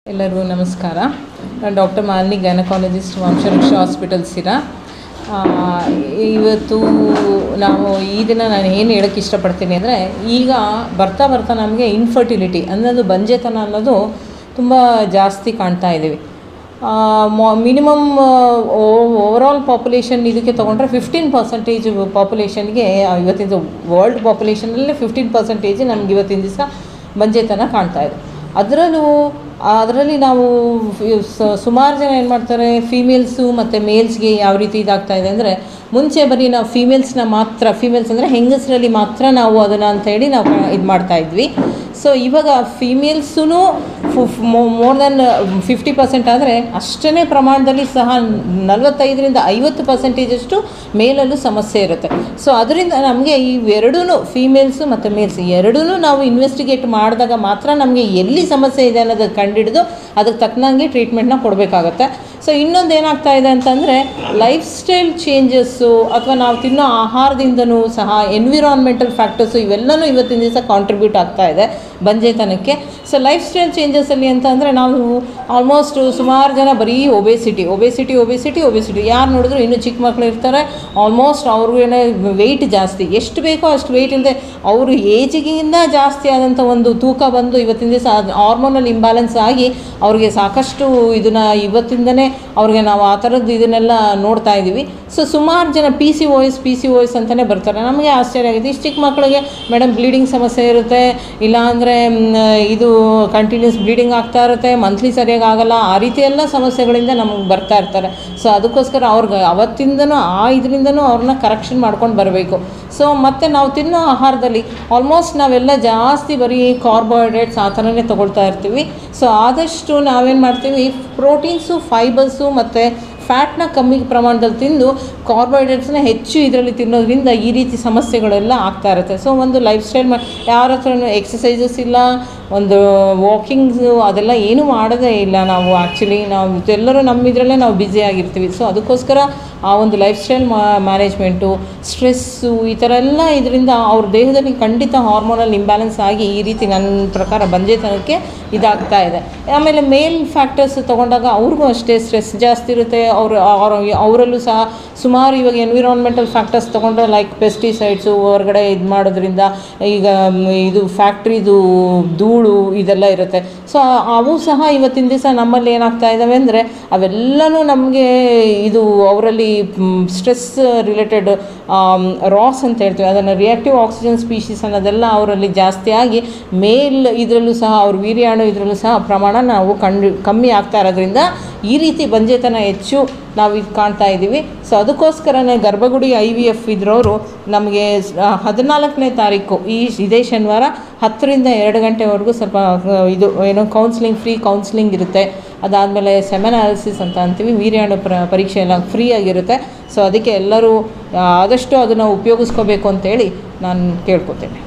ಎಲ್ಲರಿಗೂ ನಮಸ್ಕಾರ ನಾನು doctor Malini gynaecologist Vamshavruksha hospital Sira ಆ, ಇವತ್ತು ನಾವು ಈ ದಿನ ನಾನು ಏನು ಹೇಳೋಕ್ಕೆ ಇಷ್ಟಪಡ್ತೀನಿ ಅಂದರೆ ಈಗ ಬರ್ತಾ ಬರ್ತಾ ನಮಗೆ ಇನ್ಫರ್ಟಿಲಿಟಿ ಅನ್ನೋದು ಬಂಜೆತನ ಅನ್ನೋದು ತುಂಬ ಜಾಸ್ತಿ ಕಾಣ್ತಾ ಇದ್ದೀವಿ ಮಿನಿಮಮ್ ಓವರಾಲ್ ಪಾಪ್ಯುಲೇಷನ್ ಇದಕ್ಕೆ ತೊಗೊಂಡ್ರೆ ಫಿಫ್ಟೀನ್ ಪರ್ಸೆಂಟೇಜ್ ಪಾಪ್ಯುಲೇಷನ್ಗೆ ಇವತ್ತಿನ ವರ್ಲ್ಡ್ ಪಾಪ್ಯುಲೇಷನಲ್ಲೇ ಫಿಫ್ಟೀನ್ ಪರ್ಸೆಂಟೇಜ್ ನಮ್ಗೆ ಇವತ್ತಿನ ದಿವಸ ಬಂಜೆತನ ಕಾಣ್ತಾ ಇದೆ ಅದರಲ್ಲೂ ಅದರಲ್ಲಿ ನಾವು ಸುಮಾರು ಜನ ಏನು ಮಾಡ್ತಾರೆ ಫೀಮೇಲ್ಸು ಮತ್ತು ಮೇಲ್ಸ್ಗೆ ಯಾವ ರೀತಿ ಇದಾಗ್ತಾ ಇದೆ ಅಂದರೆ ಮುಂಚೆ ಬರೀ ನಾವು ಫೀಮೇಲ್ಸ್ನ ಮಾತ್ರ ಫೀಮೇಲ್ಸ್ ಅಂದರೆ ಹೆಂಗಸರಲ್ಲಿ ಮಾತ್ರ ನಾವು ಅದನ್ನು ಅಂತ ಹೇಳಿ ನಾವು ಇದು ಮಾಡ್ತಾ ಇದ್ವಿ ಸೊ ಇವಾಗ ಫೀಮೇಲ್ಸೂ ಮೋರ್ ದೆನ್ ಫಿಫ್ಟಿ ಪರ್ಸೆಂಟ್ ಆದರೆ ಅಷ್ಟೇ ಪ್ರಮಾಣದಲ್ಲಿ ಸಹ ನಲವತ್ತೈದರಿಂದ ಐವತ್ತು ಪರ್ಸೆಂಟೇಜಷ್ಟು ಮೇಲಲ್ಲೂ ಸಮಸ್ಯೆ ಇರುತ್ತೆ ಸೊ ಅದರಿಂದ ನಮಗೆ ಇವೆರಡೂ ಫೀಮೇಲ್ಸು ಮತ್ತು ಮೇಲ್ಸ್ ಎರಡೂ ನಾವು ಇನ್ವೆಸ್ಟಿಗೇಟ್ ಮಾಡಿದಾಗ ಮಾತ್ರ ನಮಗೆ ಎಲ್ಲಿ ಸಮಸ್ಯೆ ಇದೆ ಅನ್ನೋದು ಕಂಡುಹಿಡಿದು ಅದಕ್ಕೆ ತಕ್ಕನಂಗೆ ಟ್ರೀಟ್ಮೆಂಟ್ನ ಕೊಡಬೇಕಾಗತ್ತೆ ಸೊ ಇನ್ನೊಂದು ಏನಾಗ್ತಾ ಇದೆ ಅಂತಂದರೆ ಲೈಫ್ ಸ್ಟೈಲ್ ಚೇಂಜಸ್ಸು ಅಥವಾ ನಾವು ತಿನ್ನೋ ಆಹಾರದಿಂದನೂ ಸಹ ಎನ್ವಿರಾನ್ಮೆಂಟಲ್ ಫ್ಯಾಕ್ಟರ್ಸು ಇವೆಲ್ಲನೂ ಇವತ್ತಿನ ದಿವಸ ಕಾಂಟ್ರಿಬ್ಯೂಟ್ ಆಗ್ತಾ ಇದೆ ಬಂಜೆತನಕ್ಕೆ ಸೊ ಲೈಫ್ ಸ್ಟೈಲ್ ಚೇಂಜಸಲ್ಲಿ ಅಂತ ಅಂದರೆ ನಾವು ಆಲ್ಮೋಸ್ಟ್ ಸುಮಾರು ಜನ ಬರೀ ಒಬೇಸಿಟಿ ಒಬೇಸಿಟಿ ಒಬೇಸಿಟಿ ಒಬೇಸಿಟಿ ಯಾರು ನೋಡಿದ್ರು ಇನ್ನೂ ಚಿಕ್ಕ ಮಕ್ಕಳು ಇರ್ತಾರೆ ಆಲ್ಮೋಸ್ಟ್ ಅವ್ರಿಗೇನೆ ವೆಯ್ಟ್ ಜಾಸ್ತಿ ಎಷ್ಟು ಬೇಕೋ ಅಷ್ಟು ವೆಯ್ಟ್ ಇಲ್ಲದೆ ಅವರು ಏಜಿಗಿಂತ ಜಾಸ್ತಿ ಆದಂಥ ಒಂದು ತೂಕ ಬಂದು ಇವತ್ತಿನ ದಿವಸ ಹಾರ್ಮೋನಲ್ ಇಂಬ್ಯಾಲೆನ್ಸ್ ಆಗಿ ಅವ್ರಿಗೆ ಸಾಕಷ್ಟು ಇದನ್ನು ಇವತ್ತಿಂದನೇ ಅವ್ರಿಗೆ ನಾವು ಆ ಥರದ್ದು ಇದನ್ನೆಲ್ಲ ನೋಡ್ತಾ ಇದ್ದೀವಿ ಸೊ ಸುಮಾರು ಜನ P C O S P C O S ಅಂತಲೇ ಬರ್ತಾರೆ ನಮಗೆ ಆಶ್ಚರ್ಯ ಆಗಿದೆ ಇಷ್ಟು ಚಿಕ್ಕ ಮಕ್ಕಳಿಗೆ ಮೇಡಮ್ ಬ್ಲೀಡಿಂಗ್ ಸಮಸ್ಯೆ ಇರುತ್ತೆ ಇಲ್ಲಾಂದರೆ ಇದು ಕಂಟಿನ್ಯೂಸ್ ಬ್ಲೀಡಿಂಗ್ ಆಗ್ತಾ ಇರುತ್ತೆ ಮಂತ್ಲಿ ಸರಿಯಾಗಿ ಆಗಲ್ಲ ಆ ರೀತಿ ಎಲ್ಲ ಸಮಸ್ಯೆಗಳಿಂದ ನಮಗೆ ಬರ್ತಾ ಇರ್ತಾರೆ ಸೊ ಅದಕ್ಕೋಸ್ಕರ ಅವ್ರಿಗೆ ಅವತ್ತಿಂದನೂ ಆ ಇದರಿಂದನೂ ಅವ್ರನ್ನ ಕರೆಕ್ಷನ್ ಮಾಡ್ಕೊಂಡು ಬರಬೇಕು ಸೊ ಮತ್ತು ನಾವು ತಿನ್ನೋ ಆಹಾರದಲ್ಲಿ ಆಲ್ಮೋಸ್ಟ್ ನಾವೆಲ್ಲ ಜಾಸ್ತಿ ಬರೀ ಕಾರ್ಬೋಹೈಡ್ರೇಟ್ಸ್ ಆ ಥರನೇ ತೊಗೊಳ್ತಾ ಇರ್ತೀವಿ ಸೊ ಆದಷ್ಟು ನಾವೇನು ಮಾಡ್ತೀವಿ ಪ್ರೋಟೀನ್ಸು ಫೈಬರ್ಸು ಮತ್ತು ಫ್ಯಾಟ್ನ ಕಮ್ಮಿ ಪ್ರಮಾಣದಲ್ಲಿ ತಿಂದು ಕಾರ್ಬೋಹೈಡ್ರೇಟ್ಸ್ನ ಹೆಚ್ಚು ಇದರಲ್ಲಿ ತಿನ್ನೋದ್ರಿಂದ ಈ ರೀತಿ ಸಮಸ್ಯೆಗಳೆಲ್ಲ ಆಗ್ತಾ ಇರುತ್ತೆ ಸೊ ಒಂದು ಲೈಫ್ ಸ್ಟೈಲ್ ಮಾ ಯಾರ ಹತ್ರನೂ ಎಕ್ಸಸೈಸಸ್ ಇಲ್ಲ ಒಂದು ವಾಕಿಂಗ್ಸು ಅದೆಲ್ಲ ಏನೂ ಮಾಡೋದೇ ಇಲ್ಲ ನಾವು ಆ್ಯಕ್ಚುಲಿ ನಾವು ಎಲ್ಲರೂ ನಮ್ಮ ಇದರಲ್ಲೇ ನಾವು ಬ್ಯುಸಿ ಆಗಿರ್ತೀವಿ ಸೊ ಅದಕ್ಕೋಸ್ಕರ ಆ ಒಂದು ಲೈಫ್ ಸ್ಟೈಲ್ ಮ್ಯಾನೇಜ್ಮೆಂಟು ಸ್ಟ್ರೆಸ್ಸು ಈ ಥರ ಎಲ್ಲ ಇದರಿಂದ ಅವ್ರ ದೇಹದಲ್ಲಿ ಖಂಡಿತ ಹಾರ್ಮೋನಲ್ ಇಂಬ್ಯಾಲೆನ್ಸ್ ಆಗಿ ಈ ರೀತಿ ನನ್ನ ಪ್ರಕಾರ ಬಂಜೆತನಕ್ಕೆ ಇದಾಗ್ತಾ ಇದೆ ಆಮೇಲೆ ಮೇಲ್ ಫ್ಯಾಕ್ಟರ್ಸ್ ತೊಗೊಂಡಾಗ ಅವ್ರಿಗೂ ಅಷ್ಟೇ ಸ್ಟ್ರೆಸ್ ಜಾಸ್ತಿ ಇರುತ್ತೆ ಅವರು ಅವರಲ್ಲೂ ಸಹ ಸುಮಾರು ಇವಾಗ ಎನ್ವಿರಾನ್ಮೆಂಟಲ್ ಫ್ಯಾಕ್ಟರ್ಸ್ ತೊಗೊಂಡ್ರೆ ಲೈಕ್ ಪೆಸ್ಟಿಸೈಡ್ಸು ಹೊರಗಡೆ ಇದು ಮಾಡೋದ್ರಿಂದ ಈಗ ಮ್, ಇದು ಫ್ಯಾಕ್ಟ್ರಿದು ಧೂಳು ಇದೆಲ್ಲ ಇರುತ್ತೆ ಸೊ ಅವು ಸಹ ಇವತ್ತಿನ ದಿವಸ ನಮ್ಮಲ್ಲಿ ಏನಾಗ್ತಾ ಇದ್ದಾವೆ ಅಂದರೆ ಅವೆಲ್ಲನೂ ನಮಗೆ ಇದು ಅವರಲ್ಲಿ ಸ್ಟ್ರೆಸ್ ರಿಲೇಟೆಡ್ ರಾಸ್ ಅಂತ ಹೇಳ್ತೀವಿ ಅದನ್ನು ರಿಯಾಕ್ಟಿವ್ ಆಕ್ಸಿಜನ್ ಸ್ಪೀಶೀಸ್ ಅನ್ನೋದೆಲ್ಲ ಅವರಲ್ಲಿ ಜಾಸ್ತಿ ಆಗಿ ಮೇಲ್ ಇದರಲ್ಲೂ ಸಹ ಅವ್ರ ವೀರ್ಯಾಣು ಇದರಲ್ಲೂ ಸಹ ಪ್ರಮಾಣ ನಾವು ಕಂಡು ಕಮ್ಮಿ ಆಗ್ತಾ ಇರೋದ್ರಿಂದ ಈ ರೀತಿ ಬಂಜೆತನ ಹೆಚ್ಚು ನಾವು ಇದು ಕಾಣ್ತಾ ಇದ್ದೀವಿ ಸೊ ಅದಕ್ಕೋಸ್ಕರನೇ ಗರ್ಭಗುಡಿ ಐ ವಿ ಎಫ್ ಇದ್ರವರು ನಮಗೆ ಹದಿನಾಲ್ಕನೇ ತಾರೀಕು ಈ ಇದೇ ಶನಿವಾರ ಹತ್ತರಿಂದ ಎರಡು ಗಂಟೆವರೆಗೂ ಸ್ವಲ್ಪ ಆ, ಇದು ಏನು ಕೌನ್ಸ್ಲಿಂಗ್ ಫ್ರೀ ಕೌನ್ಸ್ಲಿಂಗ್ ಇರುತ್ತೆ ಅದಾದಮೇಲೆ ಸೆಮೆನಾಲಿಸಿಸ್ ಅಂತ ಅಂತೀವಿ ವೀರ್ಯಾಣು ಪ್ರ ಪರೀಕ್ಷೆ ಎಲ್ಲ ಫ್ರೀ ಆಗಿರುತ್ತೆ ಸೊ ಅದಕ್ಕೆ ಎಲ್ಲರೂ ಆ, ಆದಷ್ಟು ಅದನ್ನು ಉಪಯೋಗಿಸ್ಕೋಬೇಕು ಅಂತೇಳಿ ನಾನು ಕೇಳ್ಕೊತೇನೆ